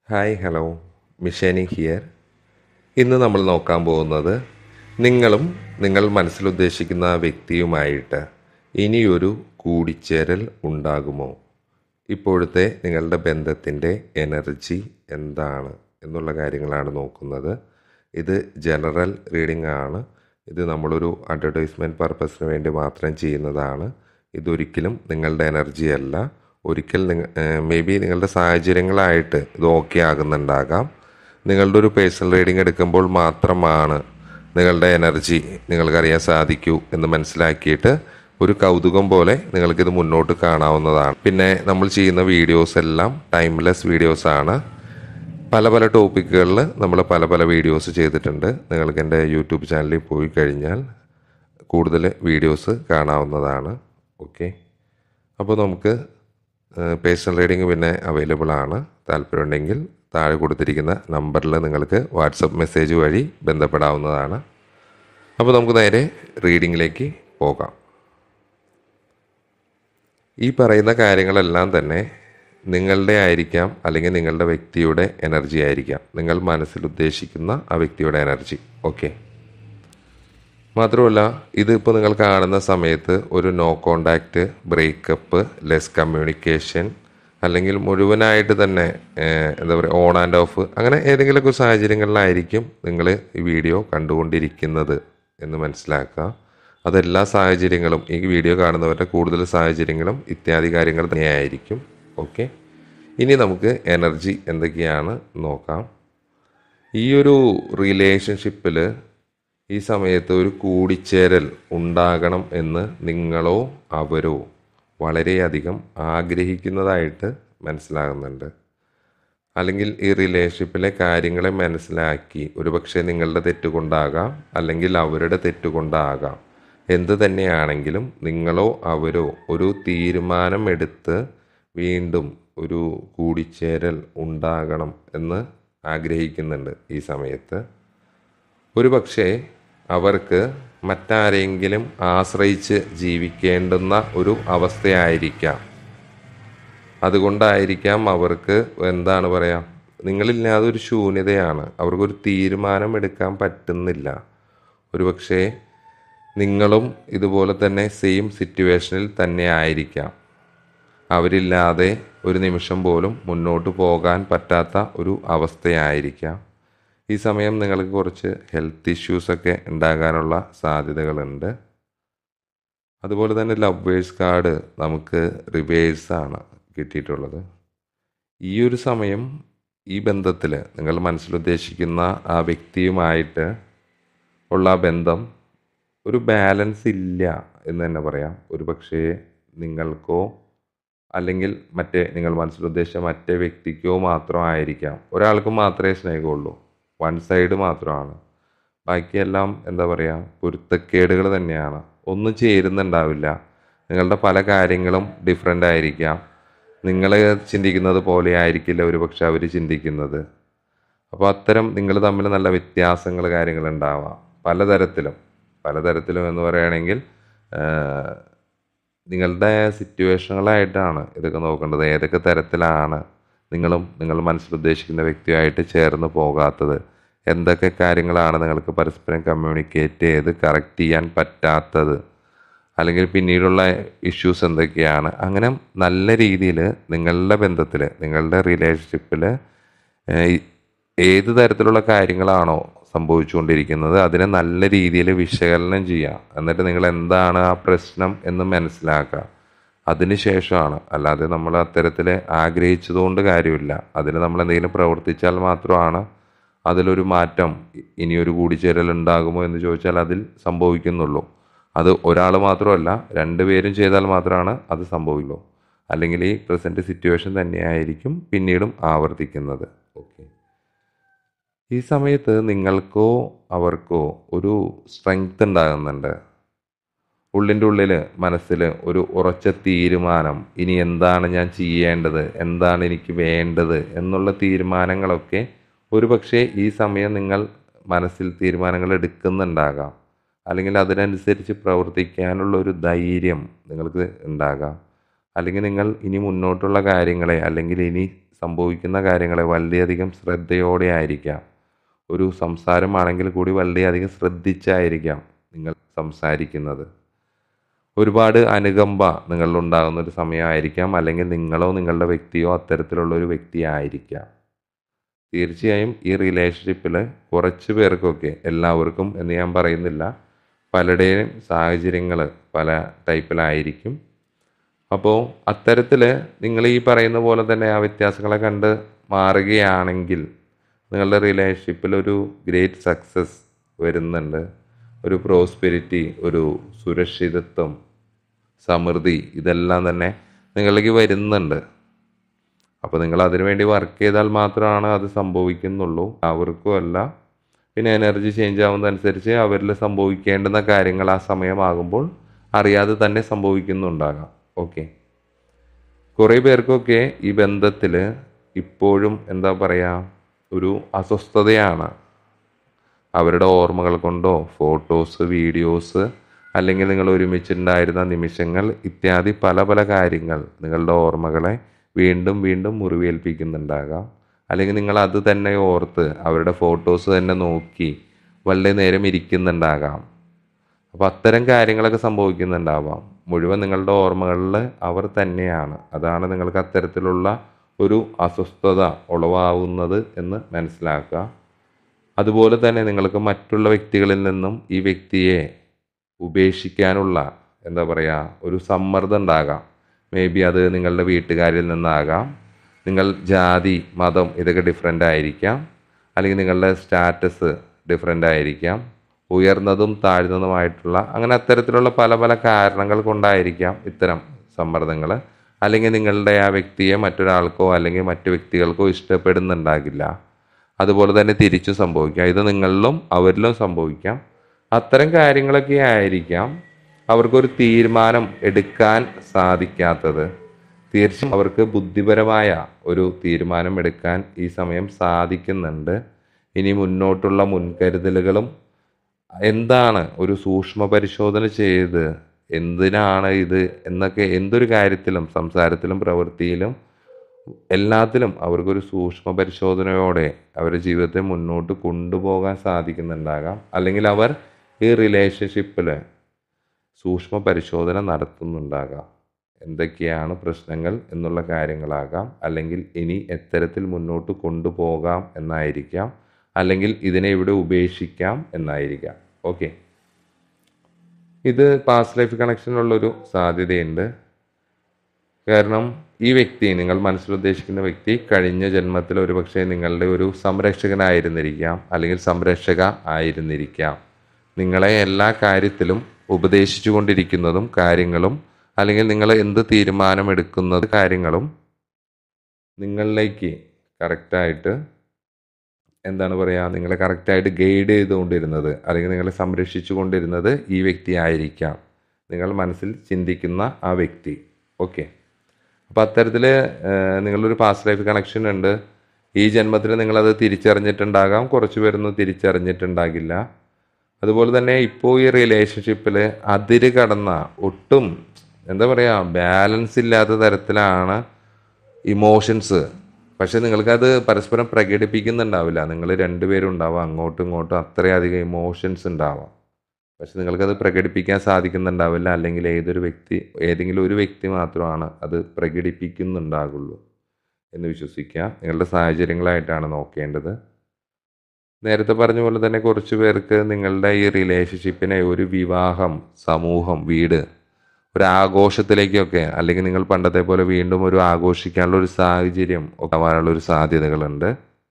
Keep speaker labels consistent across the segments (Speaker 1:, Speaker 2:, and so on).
Speaker 1: hi hello മിഷേനി here ഇന്ന് നമ്മൾ നോക്കാൻ പോകുന്നത് നിങ്ങളും നിങ്ങൾ മനസ്സിലുദ്ദേശിക്കുന്ന വ്യക്തിയുമായിട്ട് ഇനിയൊരു കൂടിച്ചേരൽ ഉണ്ടാകുമോ ഇപ്പോഴത്തെ നിങ്ങളുടെ ബന്ധത്തിൻ്റെ എനർജി എന്താണ് എന്നുള്ള കാര്യങ്ങളാണ് നോക്കുന്നത് ഇത് ജനറൽ റീഡിംഗ് ആണ് ഇത് നമ്മളൊരു അഡ്വർടൈസ്മെൻറ്റ് പർപ്പസിന് വേണ്ടി മാത്രം ചെയ്യുന്നതാണ് ഇതൊരിക്കലും നിങ്ങളുടെ എനർജി അല്ല ഒരിക്കൽ നിങ്ങൾ മേ ബി നിങ്ങളുടെ സാഹചര്യങ്ങളായിട്ട് ഇത് ഓക്കെ ആകുന്നുണ്ടാകാം നിങ്ങളുടെ ഒരു പേഴ്സണൽ റീഡിംഗ് എടുക്കുമ്പോൾ മാത്രമാണ് നിങ്ങളുടെ എനർജി നിങ്ങൾക്കറിയാൻ സാധിക്കൂ എന്ന് മനസ്സിലാക്കിയിട്ട് ഒരു കൗതുകം പോലെ നിങ്ങൾക്കിത് മുന്നോട്ട് കാണാവുന്നതാണ് പിന്നെ നമ്മൾ ചെയ്യുന്ന വീഡിയോസ് എല്ലാം ടൈംലെസ് വീഡിയോസ് ആണ് പല പല ടോപ്പിക്കുകളിൽ നമ്മൾ പല പല വീഡിയോസ് ചെയ്തിട്ടുണ്ട് നിങ്ങൾക്ക് എൻ്റെ യൂട്യൂബ് ചാനലിൽ പോയി കഴിഞ്ഞാൽ കൂടുതൽ വീഡിയോസ് കാണാവുന്നതാണ് ഓക്കെ അപ്പോൾ നമുക്ക് പേഴ്സണൽ റീഡിംഗ് പിന്നെ അവൈലബിൾ ആണ് താല്പര്യമുണ്ടെങ്കിൽ താഴെ കൊടുത്തിരിക്കുന്ന നമ്പറിൽ നിങ്ങൾക്ക് വാട്സപ്പ് മെസ്സേജ് വഴി ബന്ധപ്പെടാവുന്നതാണ് അപ്പോൾ നമുക്ക് നേരെ റീഡിങ്ങിലേക്ക് പോകാം ഈ പറയുന്ന കാര്യങ്ങളെല്ലാം തന്നെ നിങ്ങളുടെ ആയിരിക്കാം അല്ലെങ്കിൽ നിങ്ങളുടെ വ്യക്തിയുടെ എനർജി ആയിരിക്കാം നിങ്ങൾ മനസ്സിൽ ഉദ്ദേശിക്കുന്ന ആ വ്യക്തിയുടെ എനർജി ഓക്കെ മാത്രമല്ല ഇതിപ്പോൾ നിങ്ങൾ കാണുന്ന സമയത്ത് ഒരു no contact breakup less communication അല്ലെങ്കിൽ മുഴുവനായിട്ട് തന്നെ ഏഹ്, എന്താ പറയുക ഓൺ ആൻഡ് ഓഫ് അങ്ങനെ ഏതെങ്കിലുമൊക്കെ സാഹചര്യങ്ങളിലായിരിക്കും നിങ്ങൾ ഈ വീഡിയോ കണ്ടുകൊണ്ടിരിക്കുന്നത് എന്ന് മനസ്സിലാക്കുക അതെല്ലാ സാഹചര്യങ്ങളും ഈ വീഡിയോ കാണുന്നവരുടെ കൂടുതൽ സാഹചര്യങ്ങളും ഇത്യാദി കാര്യങ്ങൾ തന്നെയായിരിക്കും ഓക്കെ ഇനി നമുക്ക് എനർജി എന്തൊക്കെയാണ് നോക്കാം ഈ ഒരു റിലേഷൻഷിപ്പിൽ ഈ സമയത്ത് ഒരു കൂടിച്ചേരൽ ഉണ്ടാകണം എന്ന് നിങ്ങളോ അവരോ വളരെയധികം ആഗ്രഹിക്കുന്നതായിട്ട് മനസ്സിലാകുന്നുണ്ട് അല്ലെങ്കിൽ ഈ റിലേഷൻഷിപ്പിലെ കാര്യങ്ങളെ മനസ്സിലാക്കി ഒരുപക്ഷെ നിങ്ങളുടെ തെറ്റുകൊണ്ടാകാം അല്ലെങ്കിൽ അവരുടെ തെറ്റുകൊണ്ടാകാം എന്ത് തന്നെയാണെങ്കിലും നിങ്ങളോ അവരോ ഒരു തീരുമാനം എടുത്ത് വീണ്ടും ഒരു കൂടിച്ചേരൽ ഉണ്ടാകണം എന്ന് ആഗ്രഹിക്കുന്നുണ്ട് ഈ സമയത്ത് ഒരുപക്ഷെ അവർക്ക് മറ്റാരെങ്കിലും ആശ്രയിച്ച് ജീവിക്കേണ്ടുന്ന ഒരു അവസ്ഥയായിരിക്കാം അതുകൊണ്ടായിരിക്കാം അവർക്ക് എന്താണ് പറയാ നിങ്ങളില്ലാതെ ഒരു ശൂന്യതയാണ് അവർക്കൊരു തീരുമാനം എടുക്കാൻ പറ്റുന്നില്ല ഒരുപക്ഷെ നിങ്ങളും ഇതുപോലെ തന്നെ സെയിം സിറ്റുവേഷനിൽ തന്നെ ആയിരിക്കാം അവരില്ലാതെ ഒരു നിമിഷം പോലും മുന്നോട്ട് പോകാൻ പറ്റാത്ത ഒരു അവസ്ഥയായിരിക്കാം ഈ സമയം നിങ്ങൾക്ക് കുറച്ച് ഹെൽത്ത് ഇഷ്യൂസൊക്കെ ഉണ്ടാകാനുള്ള സാധ്യതകളുണ്ട് അതുപോലെ തന്നെ ലവേഴ്സ് കാർഡ് നമുക്ക് റിവേഴ്സാണ് കിട്ടിയിട്ടുള്ളത് ഈ ഒരു സമയം ഈ ബന്ധത്തിൽ നിങ്ങൾ മനസ്സിലുദ്ദേശിക്കുന്ന ആ വ്യക്തിയുമായിട്ട് ഉള്ള ആ ബന്ധം ഒരു ബാലൻസ് ഇല്ല എന്ന് തന്നെ പറയാം ഒരു പക്ഷേ നിങ്ങൾക്കോ അല്ലെങ്കിൽ മറ്റേ നിങ്ങൾ മനസ്സിലുദ്ദേശിച്ച മറ്റേ വ്യക്തിക്കോ മാത്രമായിരിക്കാം ഒരാൾക്ക് മാത്രമേ സ്നേഹമുള്ളൂ വൺ സൈഡ് മാത്രമാണ് ബാക്കിയെല്ലാം എന്താ പറയുക പൊരുത്തക്കേടുകൾ തന്നെയാണ് ഒന്നും ചേരുന്നുണ്ടാവില്ല നിങ്ങളുടെ പല കാര്യങ്ങളും ഡിഫറെൻ്റ് ആയിരിക്കാം നിങ്ങൾ ചിന്തിക്കുന്നത് പോലെ ആയിരിക്കില്ല ഒരുപക്ഷെ അവർ ചിന്തിക്കുന്നത് അപ്പോൾ അത്തരം നിങ്ങൾ തമ്മിൽ നല്ല വ്യത്യാസങ്ങൾ കാര്യങ്ങൾ ഉണ്ടാവാം പലതരത്തിലും പലതരത്തിലും എന്ന് പറയുകയാണെങ്കിൽ ആഹ്, നിങ്ങളുടെ സിറ്റുവേഷനുകളായിട്ടാണ് ഇതൊക്കെ നോക്കേണ്ടത് ഏതൊക്കെ തരത്തിലാണ് നിങ്ങളും നിങ്ങൾ മനസ്സിലുദ്ദേശിക്കുന്ന വ്യക്തിയുമായിട്ട് ചേർന്ന് പോകാത്തത് എന്തൊക്കെ കാര്യങ്ങളാണ് നിങ്ങൾക്ക് പരസ്പരം കമ്മ്യൂണിക്കേറ്റ് ചെയ്ത് കറക്റ്റ് ചെയ്യാൻ പറ്റാത്തത് അല്ലെങ്കിൽ പിന്നീടുള്ള ഇഷ്യൂസ് എന്തൊക്കെയാണ് അങ്ങനെ നല്ല രീതിയിൽ നിങ്ങളുടെ ബന്ധത്തിൽ നിങ്ങളുടെ റിലേഷൻഷിപ്പിൽ ഏത് തരത്തിലുള്ള കാര്യങ്ങളാണോ സംഭവിച്ചുകൊണ്ടിരിക്കുന്നത് അതിനെ നല്ല രീതിയിൽ വിശകലനം ചെയ്യുക എന്നിട്ട് നിങ്ങൾ എന്താണ് ആ പ്രശ്നം എന്ന് മനസ്സിലാക്കുക അതിനുശേഷമാണ് അല്ലാതെ നമ്മൾ അത്തരത്തിൽ ആഗ്രഹിച്ചതുകൊണ്ട് കാര്യമില്ല അതിന് നമ്മൾ എന്തെങ്കിലും പ്രവർത്തിച്ചാൽ മാത്രമാണ് അതിലൊരു മാറ്റം ഇ- ഇനിയൊരു കൂടിച്ചേരൽ ഉണ്ടാകുമോ എന്ന് ചോദിച്ചാൽ അതിൽ സംഭവിക്കുന്നുള്ളൂ അത് ഒരാൾ മാത്രമല്ല രണ്ടുപേരും ചെയ്താൽ മാത്രമാണ് അത് സംഭവിക്കുള്ളൂ അല്ലെങ്കിൽ ഈ പ്രസൻറ്റ് സിറ്റുവേഷൻ തന്നെയായിരിക്കും പിന്നീടും ആവർത്തിക്കുന്നത് ഓക്കെ ഈ സമയത്ത് നിങ്ങൾക്കോ അവർക്കോ ഒരു സ്ട്രെങ്ത് ഉണ്ടാകുന്നുണ്ട് ഉള്ളിൻ്റെ ഉള്ളിൽ മനസ്സിൽ ഒരു ഉറച്ച തീരുമാനം ഇനി എന്താണ് ഞാൻ ചെയ്യേണ്ടത് എന്താണ് എനിക്ക് വേണ്ടത് എന്നുള്ള തീരുമാനങ്ങളൊക്കെ ഒരുപക്ഷെ ഈ സമയം നിങ്ങൾ മനസ്സിൽ തീരുമാനങ്ങൾ എടുക്കുന്നുണ്ടാകാം അല്ലെങ്കിൽ അതിനനുസരിച്ച് പ്രവർത്തിക്കാനുള്ള ഒരു ധൈര്യം നിങ്ങൾക്ക് ഉണ്ടാകാം അല്ലെങ്കിൽ നിങ്ങൾ ഇനി മുന്നോട്ടുള്ള കാര്യങ്ങളെ അല്ലെങ്കിൽ ഇനി സംഭവിക്കുന്ന കാര്യങ്ങളെ വളരെയധികം ശ്രദ്ധയോടെ ആയിരിക്കാം ഒരു സംസാരമാണെങ്കിൽ കൂടി വളരെയധികം ശ്രദ്ധിച്ചായിരിക്കാം നിങ്ങൾ സംസാരിക്കുന്നത് ഒരുപാട് അനുകമ്പ നിങ്ങളിലുണ്ടാകുന്ന ഒരു സമയമായിരിക്കാം അല്ലെങ്കിൽ നിങ്ങളോ നിങ്ങളുടെ വ്യക്തിയോ അത്തരത്തിലുള്ള ഒരു വ്യക്തിയായിരിക്കാം തീർച്ചയായും ഈ റിലേഷൻഷിപ്പിൽ കുറച്ച് പേർക്കൊക്കെ എല്ലാവർക്കും എന്ന് ഞാൻ പറയുന്നില്ല പലരുടെയും സാഹചര്യങ്ങൾ പല ടൈപ്പിലായിരിക്കും അപ്പോൾ അത്തരത്തിൽ നിങ്ങൾ ഈ പറയുന്ന പോലെ തന്നെ ആ വ്യത്യാസങ്ങളെ കണ്ട് മാറുകയാണെങ്കിൽ നിങ്ങളുടെ റിലേഷൻഷിപ്പിൽ ഒരു ഗ്രേറ്റ് സക്സസ് വരുന്നുണ്ട് ഒരു പ്രോസ്പെരിറ്റി ഒരു സുരക്ഷിതത്വം സമൃദ്ധി ഇതെല്ലാം തന്നെ നിങ്ങളിലേക്ക് വരുന്നുണ്ട് അപ്പോൾ നിങ്ങൾ അതിനു വേണ്ടി വർക്ക് ചെയ്താൽ മാത്രമാണ് അത് സംഭവിക്കുന്നുള്ളൂ അവർക്കും അല്ല പിന്നെ എനർജി ചേഞ്ച് ആവുന്നതനുസരിച്ച് അവരിൽ സംഭവിക്കേണ്ടുന്ന കാര്യങ്ങൾ ആ സമയമാകുമ്പോൾ അറിയാതെ തന്നെ സംഭവിക്കുന്നുണ്ടാകാം ഓക്കെ കുറേ പേർക്കൊക്കെ ഈ ബന്ധത്തിൽ ഇപ്പോഴും എന്താ പറയുക ഒരു അസ്വസ്ഥതയാണ് അവരുടെ ഓർമ്മകൾ കൊണ്ടോ ഫോട്ടോസ് വീഡിയോസ് അല്ലെങ്കിൽ നിങ്ങൾ ഒരുമിച്ചുണ്ടായിരുന്ന നിമിഷങ്ങൾ ഇത്യാദി പല പല കാര്യങ്ങൾ നിങ്ങളുടെ ഓർമ്മകളെ വീണ്ടും വീണ്ടും മുറിവേൽപ്പിക്കുന്നുണ്ടാകാം അല്ലെങ്കിൽ നിങ്ങൾ അത് തന്നെ ഓർത്ത് അവരുടെ ഫോട്ടോസ് തന്നെ നോക്കി വളരെ നേരം ഇരിക്കുന്നുണ്ടാകാം അപ്പോൾ അത്തരം കാര്യങ്ങളൊക്കെ സംഭവിക്കുന്നുണ്ടാവാം മുഴുവൻ നിങ്ങളുടെ ഓർമ്മകളിൽ അവർ തന്നെയാണ് അതാണ് നിങ്ങൾക്ക് അത്തരത്തിലുള്ള ഒരു അസ്വസ്ഥത ഉളവാവുന്നത് എന്ന് മനസ്സിലാക്കുക അതുപോലെ തന്നെ നിങ്ങൾക്ക് മറ്റുള്ള വ്യക്തികളിൽ നിന്നും ഈ വ്യക്തിയെ ഉപേക്ഷിക്കാനുള്ള എന്താ പറയുക ഒരു സമ്മർദ്ദം ഉണ്ടാകാം മേ ബി അത് നിങ്ങളുടെ വീട്ടുകാരിൽ നിന്നാകാം നിങ്ങൾ ജാതി മതം ഇതൊക്കെ ഡിഫറെൻ്റ് ആയിരിക്കാം അല്ലെങ്കിൽ നിങ്ങളുടെ സ്റ്റാറ്റസ് ഡിഫറെൻ്റ് ആയിരിക്കാം ഉയർന്നതും താഴ്ന്നതുമായിട്ടുള്ള അങ്ങനെ അത്തരത്തിലുള്ള പല പല കാരണങ്ങൾ കൊണ്ടായിരിക്കാം ഇത്തരം സമ്മർദ്ദങ്ങൾ അല്ലെങ്കിൽ നിങ്ങളുടെ ആ വ്യക്തിയെ മറ്റൊരാൾക്കോ അല്ലെങ്കിൽ മറ്റു വ്യക്തികൾക്കോ ഇഷ്ടപ്പെടുന്നുണ്ടാകില്ല അതുപോലെ തന്നെ തിരിച്ചും സംഭവിക്കാം ഇത് നിങ്ങളിലും അവരിലും സംഭവിക്കാം അത്തരം കാര്യങ്ങളൊക്കെ ആയിരിക്കാം അവർക്കൊരു തീരുമാനം എടുക്കാൻ സാധിക്കാത്തത് തീർച്ചയായും അവർക്ക് ബുദ്ധിപരമായ ഒരു തീരുമാനം എടുക്കാൻ ഈ സമയം സാധിക്കുന്നുണ്ട് ഇനി മുന്നോട്ടുള്ള മുൻകരുതലുകളും എന്താണ് ഒരു സൂക്ഷ്മ പരിശോധന ചെയ്ത് എന്തിനാണ് ഇത് എന്നൊക്കെ എന്തൊരു കാര്യത്തിലും സംസാരത്തിലും പ്രവൃത്തിയിലും എല്ലാത്തിലും അവർക്കൊരു സൂക്ഷ്മ പരിശോധനയോടെ അവരുടെ ജീവിതത്തെ മുന്നോട്ട് കൊണ്ടുപോകാൻ സാധിക്കുന്നുണ്ടാകാം അല്ലെങ്കിൽ അവർ ഈ റിലേഷൻഷിപ്പിൽ സൂക്ഷ്മ പരിശോധന നടത്തുന്നുണ്ടാകാം എന്തൊക്കെയാണ് പ്രശ്നങ്ങൾ എന്നുള്ള കാര്യങ്ങളാകാം അല്ലെങ്കിൽ ഇനി എത്തരത്തിൽ മുന്നോട്ട് കൊണ്ടുപോകാം എന്നായിരിക്കാം അല്ലെങ്കിൽ ഇതിനെ ഇവിടെ ഉപേക്ഷിക്കാം എന്നായിരിക്കാം ഓക്കെ ഇത് പാസ്റ്റ് ലൈഫ് കണക്ഷനുള്ളൊരു സാധ്യതയുണ്ട് കാരണം ഈ വ്യക്തി നിങ്ങൾ മനസ്സിൽ ഉദ്ദേശിക്കുന്ന വ്യക്തി കഴിഞ്ഞ ജന്മത്തിൽ ഒരു പക്ഷേ നിങ്ങളുടെ ഒരു സംരക്ഷകനായിരുന്നിരിക്കാം അല്ലെങ്കിൽ സംരക്ഷക ആയിരുന്നിരിക്കാം നിങ്ങളെ എല്ലാ കാര്യത്തിലും ഉപദേശിച്ചു കൊണ്ടിരിക്കുന്നതും കാര്യങ്ങളും അല്ലെങ്കിൽ നിങ്ങൾ എന്ത് തീരുമാനമെടുക്കുന്നത് കാര്യങ്ങളും നിങ്ങളിലേക്ക് കറക്റ്റായിട്ട് എന്താണ് പറയുക നിങ്ങളെ കറക്റ്റായിട്ട് ഗൈഡ് ചെയ്തുകൊണ്ടിരുന്നത് അല്ലെങ്കിൽ നിങ്ങളെ സംരക്ഷിച്ചു കൊണ്ടിരുന്നത് ഈ വ്യക്തി ആയിരിക്കാം നിങ്ങൾ മനസ്സിൽ ചിന്തിക്കുന്ന ആ വ്യക്തി ഓക്കെ അപ്പോൾ അത്തരത്തിൽ നിങ്ങളൊരു പാസ്റ്റ് ലൈഫ് കണക്ഷൻ ഉണ്ട് ഈ ജന്മത്തിൽ നിങ്ങളത് തിരിച്ചറിഞ്ഞിട്ടുണ്ടാകാം കുറച്ച് പേരൊന്നും തിരിച്ചറിഞ്ഞിട്ടുണ്ടാകില്ല അതുപോലെ തന്നെ ഇപ്പോൾ ഈ റിലേഷൻഷിപ്പിൽ അതിര് കടന്ന ഒട്ടും എന്താ പറയുക ബാലൻസ് ഇല്ലാത്ത തരത്തിലാണ് ഇമോഷൻസ് പക്ഷെ നിങ്ങൾക്കത് പരസ്പരം പ്രകടിപ്പിക്കുന്നുണ്ടാവില്ല നിങ്ങൾ രണ്ടുപേരും ഉണ്ടാവാം അങ്ങോട്ടും ഇങ്ങോട്ടും അത്രയധികം ഇമോഷൻസ് ഉണ്ടാവാം പക്ഷെ നിങ്ങൾക്കത് പ്രകടിപ്പിക്കാൻ സാധിക്കുന്നുണ്ടാവില്ല അല്ലെങ്കിൽ ഏതൊരു വ്യക്തി ഏതെങ്കിലും ഒരു വ്യക്തി മാത്രമാണ് അത് പ്രകടിപ്പിക്കുന്നുണ്ടാകുള്ളൂ എന്ന് വിശ്വസിക്കുക നിങ്ങളുടെ സാഹചര്യങ്ങളായിട്ടാണ് നോക്കേണ്ടത് നേരത്തെ പറഞ്ഞ പോലെ തന്നെ കുറച്ച് പേർക്ക് നിങ്ങളുടെ ഈ റിലേഷൻഷിപ്പിനെ ഒരു വിവാഹം സമൂഹം വീട് ഒരു ആഘോഷത്തിലേക്കൊക്കെ അല്ലെങ്കിൽ നിങ്ങൾ പണ്ടത്തെ പോലെ വീണ്ടും ഒരു ആഘോഷിക്കാനുള്ള ഒരു സാഹചര്യം ഒക്കെ ആവാനുള്ള ഒരു സാധ്യതകളുണ്ട്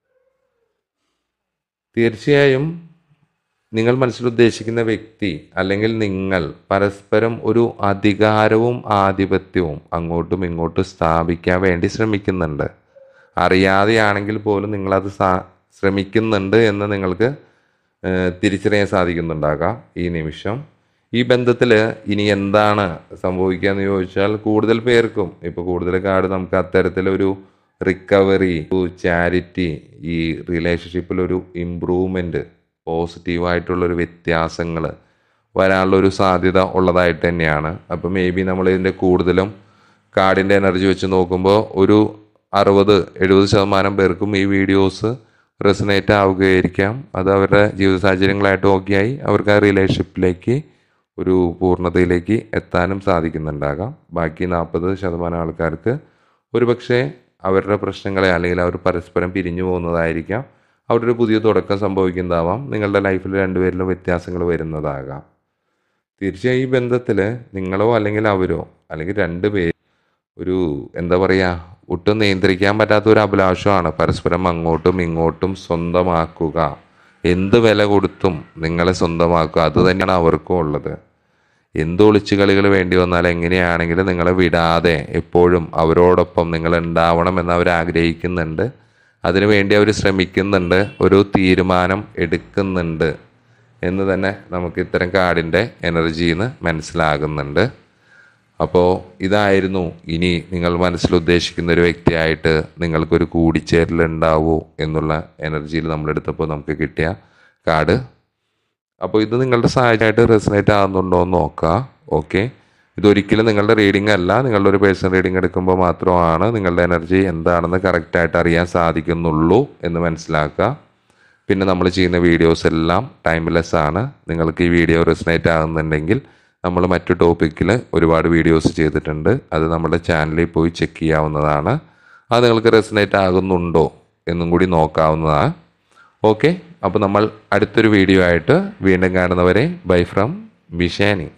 Speaker 1: തീർച്ചയായും നിങ്ങൾ മനസ്സിൽ ഉദ്ദേശിക്കുന്ന വ്യക്തി അല്ലെങ്കിൽ നിങ്ങൾ പരസ്പരം ഒരു അധികാരവും ആധിപത്യവും അങ്ങോട്ടും ഇങ്ങോട്ടും സ്ഥാപിക്കാൻ വേണ്ടി ശ്രമിക്കുന്നുണ്ട് അറിയാതെയാണെങ്കിൽ പോലും നിങ്ങളത് സാ ശ്രമിക്കുന്നുണ്ട് എന്ന് നിങ്ങൾക്ക് ഏഹ്, തിരിച്ചറിയാൻ സാധിക്കുന്നുണ്ടാകാം ഈ നിമിഷം ഈ ബന്ധത്തിൽ ഇനി എന്താണ് സംഭവിക്കുക എന്ന് ചോദിച്ചാൽ കൂടുതൽ പേർക്കും ഇപ്പോൾ കൂടുതൽ കാർഡ് നമുക്ക് അത്തരത്തിലൊരു റിക്കവറി ഒരു ചാരിറ്റി ഈ റിലേഷൻഷിപ്പിലൊരു ഇമ്പ്രൂവ്മെൻറ്റ് പോസിറ്റീവായിട്ടുള്ളൊരു വ്യത്യാസങ്ങൾ വരാനുള്ളൊരു സാധ്യത ഉള്ളതായിട്ട് തന്നെയാണ് അപ്പോൾ മേ ബി നമ്മൾ ഇതിൻ്റെ കൂടുതലും കാർഡിൻ്റെ എനർജി വെച്ച് നോക്കുമ്പോൾ ഒരു അറുപത് എഴുപത് ശതമാനം പേർക്കും ഈ വീഡിയോസ് റെസനേറ്റ് ആവുകയായിരിക്കാം അത് അവരുടെ ജീവിത സാഹചര്യങ്ങളായിട്ട് ഓക്കെയായി അവർക്ക് ആ റിലേഷൻഷിപ്പിലേക്ക് ഒരു പൂർണ്ണതയിലേക്ക് എത്താനും സാധിക്കുന്നുണ്ടാകാം ബാക്കി നാൽപ്പത് ശതമാനം ആൾക്കാർക്ക് ഒരുപക്ഷെ അവരുടെ പ്രശ്നങ്ങളെ അല്ലെങ്കിൽ അവർ പരസ്പരം പിരിഞ്ഞു പോകുന്നതായിരിക്കാം അവിടെ ഒരു പുതിയ തുടക്കം സംഭവിക്കുന്നതാവാം നിങ്ങളുടെ ലൈഫിൽ രണ്ടുപേരിലും വ്യത്യാസങ്ങൾ വരുന്നതാകാം തീർച്ചയായും ഈ ബന്ധത്തിൽ നിങ്ങളോ അല്ലെങ്കിൽ അവരോ അല്ലെങ്കിൽ രണ്ട് പേര് ഒരു എന്താ പറയുക ഒട്ടും നിയന്ത്രിക്കാൻ പറ്റാത്ത ഒരു അഭിലാഷമാണ് പരസ്പരം അങ്ങോട്ടും ഇങ്ങോട്ടും സ്വന്തമാക്കുക എന്ത് വില കൊടുത്തും നിങ്ങളെ സ്വന്തമാക്കുക അത് തന്നെയാണ് അവർക്കും ഉള്ളത് എന്ത് ഒളിച്ചുകളികൾ വേണ്ടി വന്നാൽ എങ്ങനെയാണെങ്കിലും നിങ്ങളെ വിടാതെ എപ്പോഴും അവരോടൊപ്പം നിങ്ങൾ ഉണ്ടാവണമെന്ന് അവർ ആഗ്രഹിക്കുന്നുണ്ട് അതിനുവേണ്ടി അവർ ശ്രമിക്കുന്നുണ്ട് ഒരു തീരുമാനം എടുക്കുന്നുണ്ട് എന്ന് തന്നെ നമുക്ക് ഇത്തരം കാർഡിൻ്റെ എനർജിയിൽ നിന്ന് മനസ്സിലാകുന്നുണ്ട് അപ്പോൾ ഇതായിരുന്നു ഇനി നിങ്ങൾ മനസ്സിൽ ഉദ്ദേശിക്കുന്ന ഒരു വ്യക്തിയായിട്ട് നിങ്ങൾക്കൊരു കൂടിച്ചേരൽ ഉണ്ടാവോ എന്നുള്ള എനർജിയിൽ നമ്മളെടുത്തപ്പോൾ നമുക്ക് കിട്ടിയ കാർഡ് അപ്പോൾ ഇത് നിങ്ങളുടെ സാഹചര്യമായിട്ട് റെസനേറ്റ് ആകുന്നുണ്ടോ എന്ന് നോക്കുക ഓക്കെ ഇതൊരിക്കലും നിങ്ങളുടെ റീഡിംഗ് അല്ല നിങ്ങളുടെ ഒരു പേഴ്സണൽ റീഡിംഗ് എടുക്കുമ്പോൾ മാത്രമാണ് നിങ്ങളുടെ എനർജി എന്താണെന്ന് കറക്റ്റായിട്ട് അറിയാൻ സാധിക്കുന്നുള്ളൂ എന്ന് മനസ്സിലാക്കുക പിന്നെ നമ്മൾ ചെയ്യുന്ന വീഡിയോസ് എല്ലാം ടൈംലെസ് ആണ് നിങ്ങൾക്ക് ഈ വീഡിയോ റെസനേറ്റ് ആകുന്നുണ്ടെങ്കിൽ നമ്മൾ മറ്റു ടോപ്പിക്കിൽ ഒരുപാട് വീഡിയോസ് ചെയ്തിട്ടുണ്ട് അത് നമ്മുടെ ചാനലിൽ പോയി ചെക്ക് ചെയ്യാവുന്നതാണ് അത് നിങ്ങൾക്ക് റെസനേറ്റ് ആകുന്നുണ്ടോ എന്നും കൂടി നോക്കാവുന്നതാണ് ഓക്കെ അപ്പോൾ നമ്മൾ അടുത്തൊരു വീഡിയോ ആയിട്ട് വീണ്ടും കാണുന്നവരെ ബൈ ഫ്രം വിഷാനി